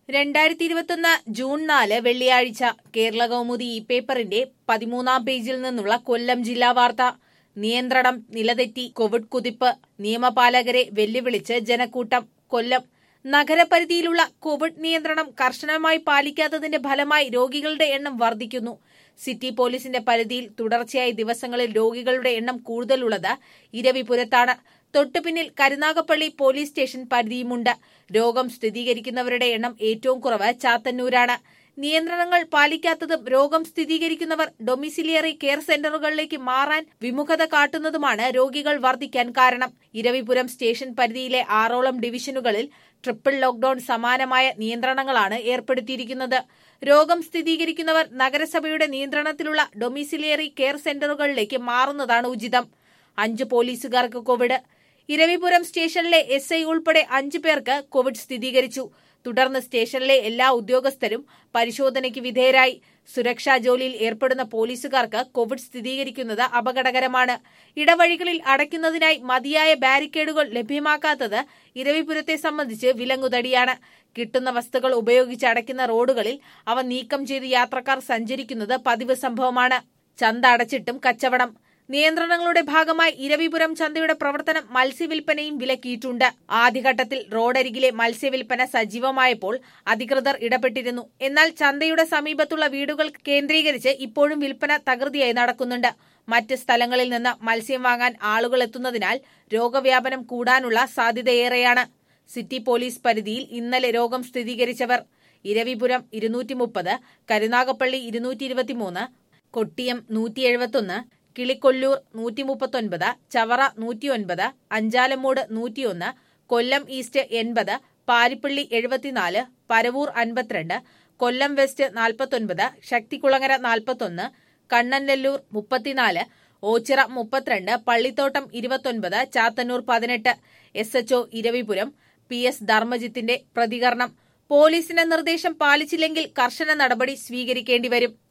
രണ്ടായിരത്തി ഇരുപത്തൊന്ന് ജൂൺ നാല് വെള്ളിയാഴ്ച കേരള കൗമുദി ഇ പേപ്പറിന്റെ പതിമൂന്നാം പേജിൽ നിന്നുള്ള കൊല്ലം ജില്ലാ വാർത്ത നിയന്ത്രണം നിലതെറ്റി കോവിഡ് കുതിപ്പ് നിയമപാലകരെ വെല്ലുവിളിച്ച് ജനക്കൂട്ടം കൊല്ലം നഗരപരിധിയിലുള്ള കോവിഡ് നിയന്ത്രണം കർശനമായി പാലിക്കാത്തതിന്റെ ഫലമായി രോഗികളുടെ എണ്ണം വർദ്ധിക്കുന്നു സിറ്റി പോലീസിന്റെ പരിധിയിൽ തുടർച്ചയായി ദിവസങ്ങളിൽ രോഗികളുടെ എണ്ണം കൂടുതലുള്ളത് ഇരവിപുരത്താണ് തൊട്ടുപിന്നിൽ കരുനാഗപ്പള്ളി പോലീസ് സ്റ്റേഷൻ പരിധിയുമുണ്ട് രോഗം സ്ഥിരീകരിക്കുന്നവരുടെ എണ്ണം ഏറ്റവും കുറവ് ചാത്തന്നൂരാണ് നിയന്ത്രണങ്ങൾ പാലിക്കാത്തതും രോഗം സ്ഥിരീകരിക്കുന്നവർ ഡൊമിസിലിയറി കെയർ സെന്ററുകളിലേക്ക് മാറാൻ വിമുഖത കാട്ടുന്നതുമാണ് രോഗികൾ വർദ്ധിക്കാൻ കാരണം ഇരവിപുരം സ്റ്റേഷൻ പരിധിയിലെ ആറോളം ഡിവിഷനുകളിൽ ട്രിപ്പിൾ ലോക്ഡൌൺ സമാനമായ നിയന്ത്രണങ്ങളാണ് ഏർപ്പെടുത്തിയിരിക്കുന്നത് രോഗം സ്ഥിരീകരിക്കുന്നവർ നഗരസഭയുടെ നിയന്ത്രണത്തിലുള്ള ഡൊമിസിലിയറി കെയർ സെന്ററുകളിലേക്ക് മാറുന്നതാണ് ഉചിതം അഞ്ച് പോലീസുകാർക്ക് കോവിഡ് ഇരവിപുരം സ്റ്റേഷനിലെ എസ് ഐ ഉൾപ്പെടെ അഞ്ചു പേർക്ക് കോവിഡ് സ്ഥിരീകരിച്ചു തുടർന്ന് സ്റ്റേഷനിലെ എല്ലാ ഉദ്യോഗസ്ഥരും പരിശോധനയ്ക്ക് വിധേയരായി സുരക്ഷാ ജോലിയിൽ ഏർപ്പെടുന്ന പോലീസുകാർക്ക് കോവിഡ് സ്ഥിരീകരിക്കുന്നത് അപകടകരമാണ് ഇടവഴികളിൽ അടയ്ക്കുന്നതിനായി മതിയായ ബാരിക്കേഡുകൾ ലഭ്യമാക്കാത്തത് ഇരവിപുരത്തെ സംബന്ധിച്ച് വിലങ്ങുതടിയാണ് കിട്ടുന്ന വസ്തുക്കൾ ഉപയോഗിച്ച് അടയ്ക്കുന്ന റോഡുകളിൽ അവ നീക്കം ചെയ്ത് യാത്രക്കാർ സഞ്ചരിക്കുന്നത് പതിവ് സംഭവമാണ് ചന്ത അടച്ചിട്ടും കച്ചവടം നിയന്ത്രണങ്ങളുടെ ഭാഗമായി ഇരവിപുരം ചന്തയുടെ പ്രവർത്തനം മത്സ്യവിൽപ്പനയും വിലക്കിയിട്ടുണ്ട് ആദ്യഘട്ടത്തിൽ റോഡരികിലെ മത്സ്യവിൽപ്പന സജീവമായപ്പോൾ അധികൃതർ ഇടപെട്ടിരുന്നു എന്നാൽ ചന്തയുടെ സമീപത്തുള്ള വീടുകൾ കേന്ദ്രീകരിച്ച് ഇപ്പോഴും വിൽപ്പന തകൃതിയായി നടക്കുന്നുണ്ട് മറ്റ് സ്ഥലങ്ങളിൽ നിന്ന് മത്സ്യം വാങ്ങാൻ ആളുകൾ എത്തുന്നതിനാൽ രോഗവ്യാപനം കൂടാനുള്ള സാധ്യതയേറെയാണ് സിറ്റി പോലീസ് പരിധിയിൽ ഇന്നലെ രോഗം സ്ഥിരീകരിച്ചവർ ഇരവിപുരം ഇരുന്നൂറ്റി മുപ്പത് കരുനാഗപ്പള്ളി ഇരുന്നൂറ്റി ഇരുപത്തിമൂന്ന് കൊട്ടിയം നൂറ്റി എഴുപത്തൊന്ന് കിളിക്കൊല്ലൂർ നൂറ്റി മുപ്പത്തൊൻപത് ചവറ നൂറ്റിയൊൻപത് അഞ്ചാലമ്മൂട് നൂറ്റിയൊന്ന് കൊല്ലം ഈസ്റ്റ് എൺപത് പാരിപ്പള്ളി എഴുപത്തിനാല് പരവൂർ അൻപത്തിരണ്ട് കൊല്ലം വെസ്റ്റ് നാൽപ്പത്തൊൻപത് ശക്തികുളങ്ങര നാൽപ്പത്തൊന്ന് കണ്ണനെല്ലൂർ മുപ്പത്തിനാല് ഓച്ചിറ മുപ്പത്തിരണ്ട് പള്ളിത്തോട്ടം ഇരുപത്തൊൻപത് ചാത്തന്നൂർ പതിനെട്ട് S HO Iravipuram P S ധർമ്മജിത്തിന്റെ പ്രതികരണം പോലീസിന്റെ നിർദ്ദേശം പാലിച്ചില്ലെങ്കിൽ കർശന നടപടി സ്വീകരിക്കേണ്ടി വരും